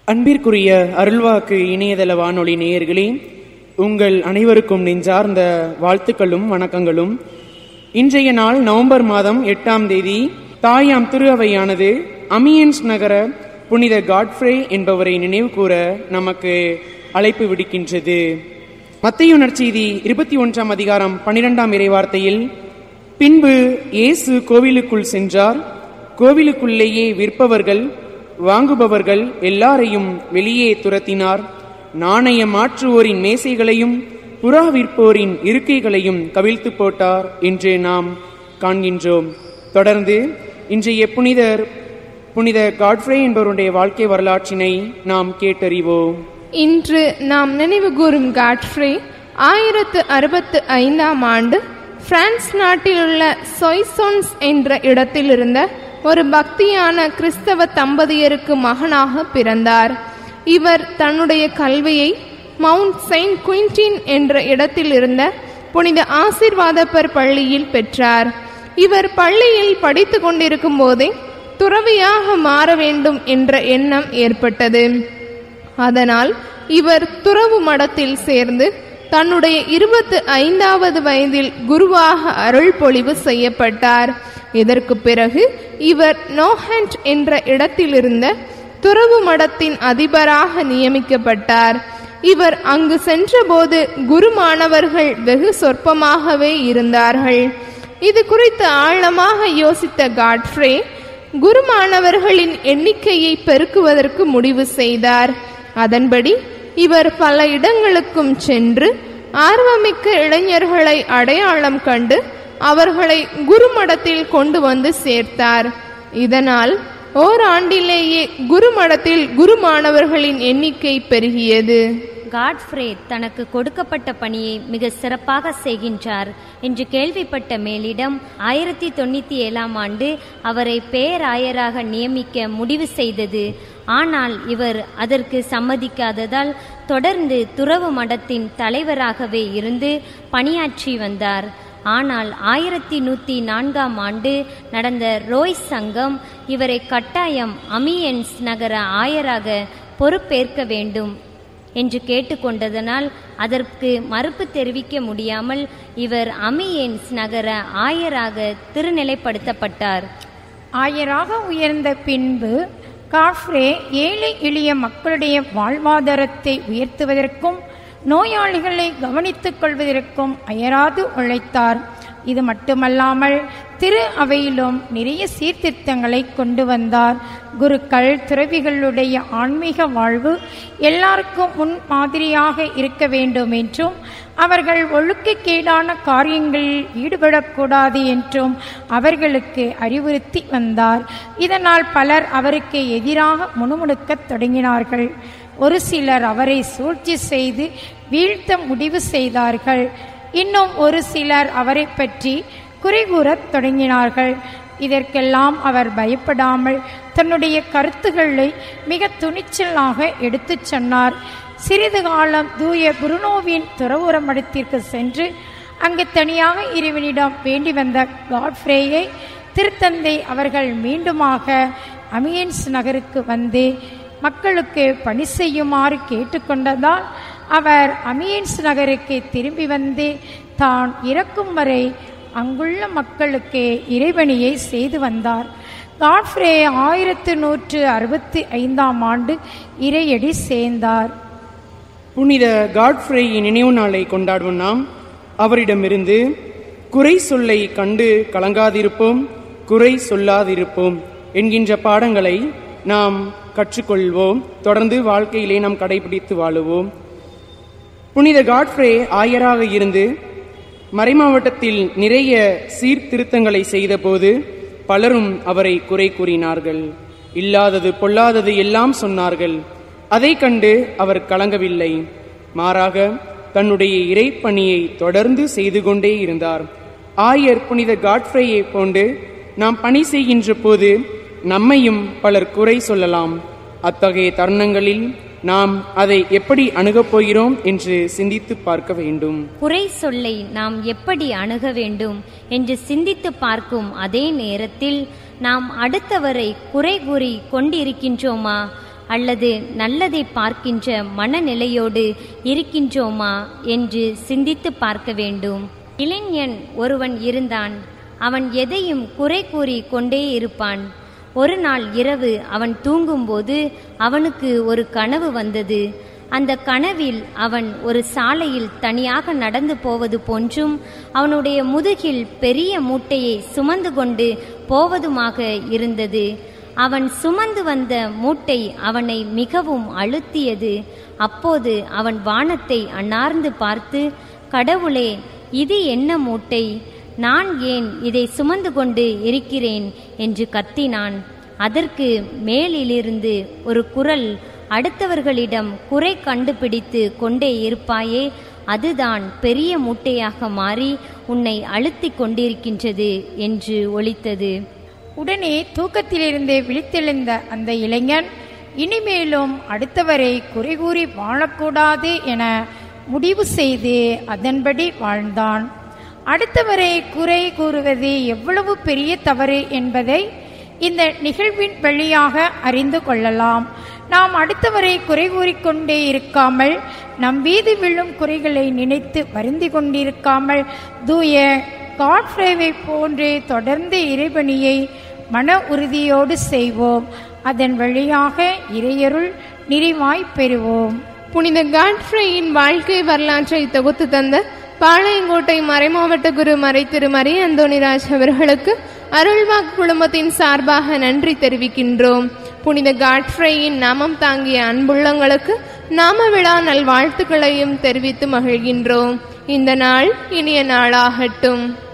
அன்பிற்குரிய அருள்வாக்கு இணையதள வானொலி நேயர்களே உங்கள் அனைவருக்கும் நெஞ்சார்ந்த வாழ்த்துக்களும் வணக்கங்களும் இன்றைய நாள் நவம்பர் மாதம் எட்டாம் தேதி தாயாம் திரு அவையானது அமியன்ஸ் நகர புனித காட்ஃப்ரே என்பவரை நினைவு கூற நமக்கு அழைப்பு விடுக்கின்றது மத்தையு நற்செய்தி இருபத்தி ஒன்றாம் அதிகாரம் பனிரெண்டாம் இறைவார்த்தையில் பின்பு இயேசு கோவிலுக்குள் சென்றார் கோவிலுக்குள்ளேயே விற்பவர்கள் வாங்குபவர்கள் எல்லாரையும் வெளியே துரத்தினார் நாணயம் மாற்றுவோரின் மேசைகளையும் புறா விற்போரின் இருக்கைகளையும் கவிழ்த்து போட்டார் என்று நாம் காண்கின்றோம் தொடர்ந்து இன்றைய புனிதர் புனித காட்ஃப்ரே என்பவருடைய வாழ்க்கை வரலாற்றினை நாம் கேட்டறிவோம் இன்று நாம் நினைவு கூறும் காட்ஃப்ரே ஆயிரத்து அறுபத்து ஐந்தாம் ஆண்டு பிரான்ஸ் நாட்டிலுள்ள சொய்சோன்ஸ் என்ற இடத்தில் இருந்த ஒரு பக்தியான கிறிஸ்தவ தம்பதியருக்கு மகனாக பிறந்தார் இவர் தன்னுடைய கல்வியை மவுண்ட் செயின்ட் குயின்டின் என்ற இடத்தில் இருந்த புனித ஆசிர்வாதப்பர் பள்ளியில் பெற்றார் இவர் பள்ளியில் படித்து கொண்டிருக்கும் போதே துறவியாக மாற வேண்டும் என்ற எண்ணம் ஏற்பட்டது அதனால் இவர் துறவு மடத்தில் சேர்ந்து தன்னுடைய இருபத்து ஐந்தாவது வயதில் குருவாக அருள் பொழிவு செய்யப்பட்டார் இதற்கு பிறகு இவர் நோஹண்ட் என்ற இடத்திலிருந்த துறவு மடத்தின் அதிபராக நியமிக்கப்பட்டார் இவர் அங்கு சென்றபோது குரு மாணவர்கள் வெகு சொற்பமாகவே இருந்தார்கள் இது குறித்து ஆழமாக யோசித்த காட்ஃப்ரே குருமானவர்களின் எண்ணிக்கையை பெருக்குவதற்கு முடிவு செய்தார் அதன்படி இவர் பல இடங்களுக்கும் சென்று ஆர்வமிக்க இளைஞர்களை அடையாளம் கண்டு அவர்களை குருமடத்தில் கொண்டு வந்து சேர்த்தார் இதனால் ஓராண்டிலேயே குருமடத்தில் குருமானவர்களின் எண்ணிக்கை பெருகியது காட்ஃப்ரே தனக்கு கொடுக்கப்பட்ட பணியை மிக சிறப்பாக செய்கின்றார் என்று கேள்விப்பட்ட மேலிடம் ஆயிரத்தி தொண்ணூத்தி ஏழாம் ஆண்டு அவரை பேராயராக நியமிக்க முடிவு செய்தது ஆனால் இவர் அதற்கு சம்மதிக்காததால் தொடர்ந்து துறவு மடத்தின் தலைவராகவே இருந்து பணியாற்றி வந்தார் ஆனால் ஆயிரத்தி நூற்றி நான்காம் ஆண்டு நடந்த ரோய் சங்கம் இவரை கட்டாயம் அமியன்ஸ் நகர ஆயராக பொறுப்பேற்க வேண்டும் என்று கேட்டுக்கொண்டதனால் அதற்கு மறுப்பு தெரிவிக்க முடியாமல் இவர் அமியன்ஸ் நகர ஆயராக திருநிலைப்படுத்தப்பட்டார் ஆயராக உயர்ந்த பின்பு காஃப்ரே ஏழை எளிய மக்களுடைய வாழ்வாதாரத்தை உயர்த்துவதற்கும் நோயாளிகளை கவனித்துக் கொள்வதற்கும் அயராது உழைத்தார் இது மட்டுமல்லாமல் திரு அவையிலும் நிறைய சீர்திருத்தங்களை கொண்டு வந்தார் குருக்கள் துறவிகளுடைய ஆன்மீக வாழ்வு எல்லாருக்கும் முன் மாதிரியாக இருக்க வேண்டும் என்றும் அவர்கள் ஒழுக்கக்கேடான காரியங்களில் ஈடுபடக்கூடாது என்றும் அவர்களுக்கு அறிவுறுத்தி வந்தார் இதனால் பலர் அவருக்கு எதிராக முணுமுணுக்கத் தொடங்கினார்கள் ஒரு சிலர் அவரை சூழ்ச்சி செய்து வீழ்த்த முடிவு செய்தார்கள் இன்னும் ஒரு சிலர் அவரை பற்றி குறை கூறத் தொடங்கினார்கள் இதற்கெல்லாம் அவர் பயப்படாமல் தன்னுடைய கருத்துக்களை மிக துணிச்சலாக எடுத்துச் சொன்னார் சிறிது காலம் தூய புருனோவின் துறவுற மடத்திற்கு சென்று அங்கு தனியாக இறைவனிடம் வேண்டி வந்த காட்ஃப்ரேயை திருத்தந்தை அவர்கள் மீண்டுமாக அமியன்ஸ் நகருக்கு வந்து மக்களுக்கு பணி செய்யுமாறு கேட்டுக்கொண்டதால் அவர் அமியன்ஸ் நகருக்கு திரும்பி வந்து தான் இறக்கும் வரை அங்குள்ள மக்களுக்கு இறைவனியை செய்து வந்தார் காட்ஃப்ரே ஆயிரத்து நூற்று அறுபத்தி ஐந்தாம் ஆண்டு இறையடி சேர்ந்தார் புனித காட்ஃப்ரேயின் நினைவு நாளை கொண்டாடும் நாம் அவரிடமிருந்து குறை சொல்லை கண்டு கலங்காதிருப்போம் குறை சொல்லாதிருப்போம் என்கின்ற பாடங்களை நாம் கற்றுக்கொள்வோம் தொடர்ந்து வாழ்க்கையிலே நாம் கடைபிடித்து வாழுவோம் புனித காட்ஃப்ரே ஆயராக இருந்து மறைமாவட்டத்தில் நிறைய சீர்திருத்தங்களை செய்தபோது பலரும் அவரை குறை கூறினார்கள் இல்லாதது பொல்லாதது எல்லாம் சொன்னார்கள் அதை கண்டு அவர் கலங்கவில்லை மாறாக தன்னுடைய இறைப்பணியை தொடர்ந்து செய்து கொண்டே இருந்தார் ஆயர் புனித காட்ஃப்ரேயை போன்று நாம் பணி செய்கின்ற போது நம்மையும் பலர் குறை சொல்லலாம் அத்தகைய தருணங்களில் நாம் அதை எப்படி அணுகப் போகிறோம் என்று சிந்தித்து பார்க்க வேண்டும் குறை சொல்லை நாம் எப்படி அணுக வேண்டும் என்று சிந்தித்து பார்க்கும் அதே நேரத்தில் நாம் அடுத்தவரை குறை கூறி கொண்டிருக்கின்றோமா அல்லது நல்லதை பார்க்கின்ற மனநிலையோடு இருக்கின்றோமா என்று சிந்தித்து பார்க்க வேண்டும் இளைஞன் ஒருவன் இருந்தான் அவன் எதையும் குறை கூறி கொண்டே இருப்பான் ஒரு நாள் இரவு அவன் தூங்கும்போது அவனுக்கு ஒரு கனவு வந்தது அந்த கனவில் அவன் ஒரு சாலையில் தனியாக நடந்து போவது போன்றும் அவனுடைய முதுகில் பெரிய மூட்டையை சுமந்து கொண்டு போவதுமாக இருந்தது அவன் சுமந்து வந்த மூட்டை அவனை மிகவும் அழுத்தியது அப்போது அவன் வானத்தை அண்ணார்ந்து பார்த்து கடவுளே இது என்ன மூட்டை நான் ஏன் இதை சுமந்து கொண்டு இருக்கிறேன் என்று கத்தினான் அதற்கு மேலிலிருந்து ஒரு குரல் அடுத்தவர்களிடம் குறை கண்டுபிடித்து கொண்டே இருப்பாயே அதுதான் பெரிய மூட்டையாக மாறி உன்னை அழுத்திக் கொண்டிருக்கின்றது என்று ஒலித்தது உடனே தூக்கத்திலிருந்து விழித்தெழுந்த அந்த இளைஞன் இனிமேலும் அடுத்தவரை குறை கூறி வாழக்கூடாது என முடிவு செய்து அதன்படி வாழ்ந்தான் அடுத்தவரை குறை கூறுவது எவ்வளவு பெரிய தவறு என்பதை இந்த நிகழ்வின் வழியாக அறிந்து கொள்ளலாம் நாம் அடுத்தவரை குறை கூறிக்கொண்டே இருக்காமல் நம் மீது விழும் குறைகளை நினைத்து வருந்தி கொண்டிருக்காமல் தூய காட்ஃப்ரேவை போன்று தொடர்ந்து இறைபணியை மன உறுதியோடு செய்வோம் அதன் வழியாக இறையருள் நிறைவாய் பெறுவோம் புனித காட்ஃப்ரேயின் வாழ்க்கை வரலாற்றை தொகுத்து தந்த பாளையங்கோட்டை மறைமாவட்ட குரு மறை திரு மரி அந்தோணிராஜ் அவர்களுக்கு அருள்வாக்கு குழுமத்தின் சார்பாக நன்றி தெரிவிக்கின்றோம் புனித காட்ஃப்ரேயின் நாமம் தாங்கிய அன்புள்ளங்களுக்கு நாம விழா நல்வாழ்த்துக்களையும் தெரிவித்து மகிழ்கின்றோம் இந்த நாள் இனிய நாளாகட்டும்